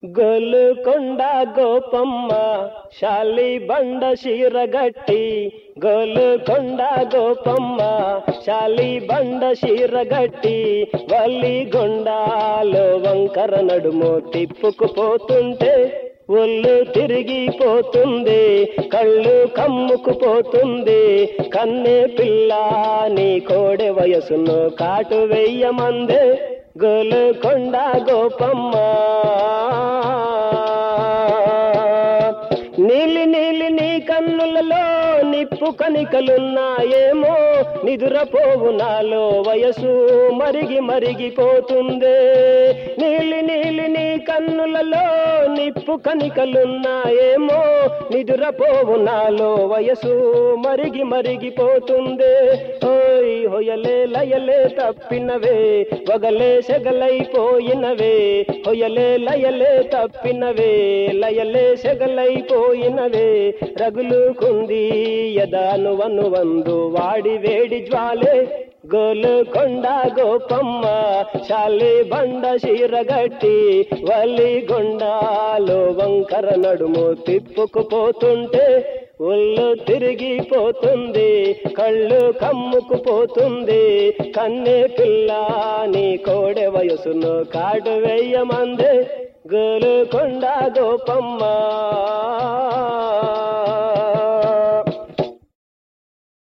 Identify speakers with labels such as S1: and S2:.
S1: గోలుకొండ గోపమ్మ శాలి బండ శీరగట్టి గోలుకొండ గోపమ్మ శాలి బండ శీరగట్టి వల్లి గొండాలో వంకర నడుము తిప్పుకుపోతుంటే ఒళ్ళు తిరిగిపోతుంది కళ్ళు కమ్ముకుపోతుంది కన్నె పిల్ల నీ కోడె వయసును కాటు వెయ్యమందే గోలుకొండ గోపమ్మ నీలి నీలి నీ కన్నులలో నిప్పు కనికలున్నాయేమో నిదురపోవు నాలో వయసు మరిగి మరిగిపోతుందే నీలి నీలి నీ కన్నులలో నిప్పు కనికలున్నాయేమో నిదురపోవు నాలో వయసు మరిగి మరిగిపోతుందే ఓయ్ హొయలే లయలే తప్పినవే వగలే సెగలైపోయినవే హొయలే లయలే తప్పినవే లయలే సెగలైపోయినవే రగులుకుంది యదాను వను వందు వాడి వేడి జ్వాలే గోలుకొండ గోపమ్మ శాలి బండ శీరగట్టి వల్లి గొండాలో వంకర నడుము తిప్పుకుపోతుంటే ఒళ్ళు తిరిగిపోతుంది కళ్ళు కమ్ముకుపోతుంది కన్నె పిల్ల నీ కోడె వయసును కాడు వేయమందే గోలుకొండ గోపమ్మ